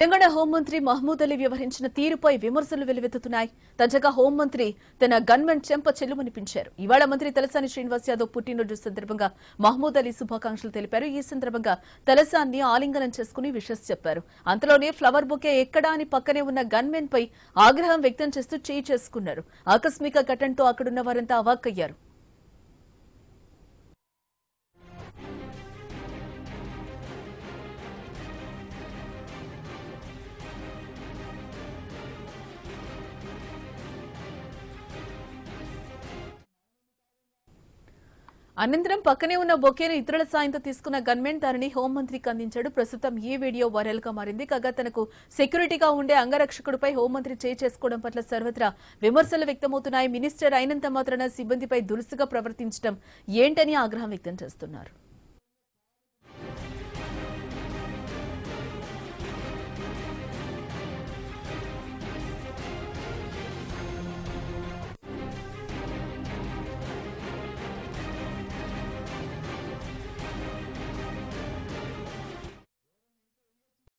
తెలంగాణ హోంమంత్రి మహమూద్ అలీ వ్యవహరించిన తీరుపై విమర్శలు వెలువెత్తుతున్నాయి తాజాగా హోంమంత్రి తన గన్మెన్ చెంప చెల్లుమనిపించారు ఇవాళ మంత్రి తలసాని శ్రీనివాస్ యాదవ్ పుట్టినరోజు సందర్భంగా మహమూద్ అలీ శుభాకాంక్షలు తెలిపారు ఈ సందర్భంగా తలసాన్ని ఆలింగనం చేసుకుని విషస్ చెప్పారు అంతలోనే ఫ్లవర్ బొకే ఎక్కడా అని పక్కనే ఉన్న గన్మెన్ పై ఆగ్రహం వ్యక్తం చేస్తూ చేయి చేసుకున్నారు ఆకస్మిక ఘటనతో అక్కడున్న వారంతా అవాక్కయ్యారు అనంతరం పక్కనే ఉన్న బొకేను ఇతరుల సాయంతో తీసుకున్న గన్మెన్ దానిని హోంమంత్రికి అందించాడు ప్రస్తుతం ఈ వీడియో వైరల్ గా మారింది కాగా తనకు సెక్యూరిటీగా ఉండే అంగరక్షకుడిపై హోంమంత్రి చేయి చేసుకోవడం పట్ల సర్వత్రా విమర్శలు వ్యక్తమవుతున్నాయి మినిస్టర్ అయినంత మాత్రాన సిబ్బందిపై దురుసుగా ప్రవర్తించడం ఏంటని ఆగ్రహం వ్యక్తం చేస్తున్నారు